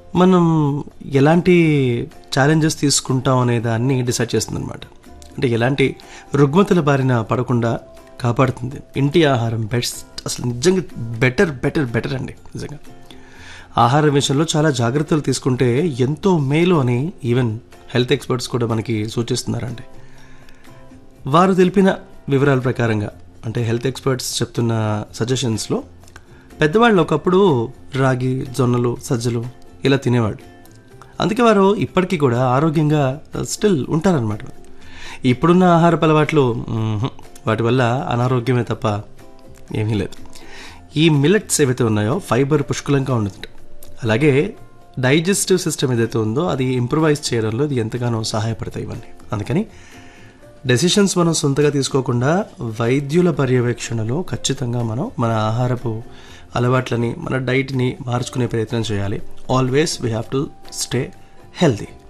మనం ఎలాంటి ఛాలెంజెస్ తీసుకుంటాం అనే దాన్ని డిసైడ్ చేస్తుంది అనమాట అంటే ఎలాంటి రుగ్మతల బారిన పడకుండా కాపాడుతుంది ఇంటి ఆహారం బెస్ట్ అసలు నిజంగా బెటర్ బెటర్ బెటర్ అండి నిజంగా ఆహారం విషయంలో చాలా జాగ్రత్తలు తీసుకుంటే ఎంతో మేలు అని ఈవెన్ హెల్త్ ఎక్స్పర్ట్స్ కూడా మనకి సూచిస్తున్నారండి వారు తెలిపిన వివరాల ప్రకారంగా అంటే హెల్త్ ఎక్స్పర్ట్స్ చెప్తున్న సజెషన్స్లో పెద్దవాళ్ళు ఒకప్పుడు రాగి జొన్నలు సజ్జలు ఇలా తినేవాళ్ళు అందుకే వారు ఇప్పటికీ కూడా ఆరోగ్యంగా స్టిల్ ఉంటారనమాట ఇప్పుడున్న ఆహారపు అలవాట్లు మ్మ్హ్, వాటి వల్ల అనారోగ్యమే తప్ప ఏమీ లేదు ఈ మిల్లెట్స్ ఏవైతే ఉన్నాయో ఫైబర్ పుష్కలంగా ఉంటుంది అలాగే డైజెస్టివ్ సిస్టమ్ ఏదైతే ఉందో అది ఇంప్రూవైజ్ చేయడంలో ఇది ఎంతగానో సహాయపడతాయి ఇవన్నీ అందుకని డెసిషన్స్ మనం సొంతగా తీసుకోకుండా వైద్యుల పర్యవేక్షణలో ఖచ్చితంగా మనం మన ఆహారపు అలవాట్లని మన డైట్ని మార్చుకునే ప్రయత్నం చేయాలి always we have to stay healthy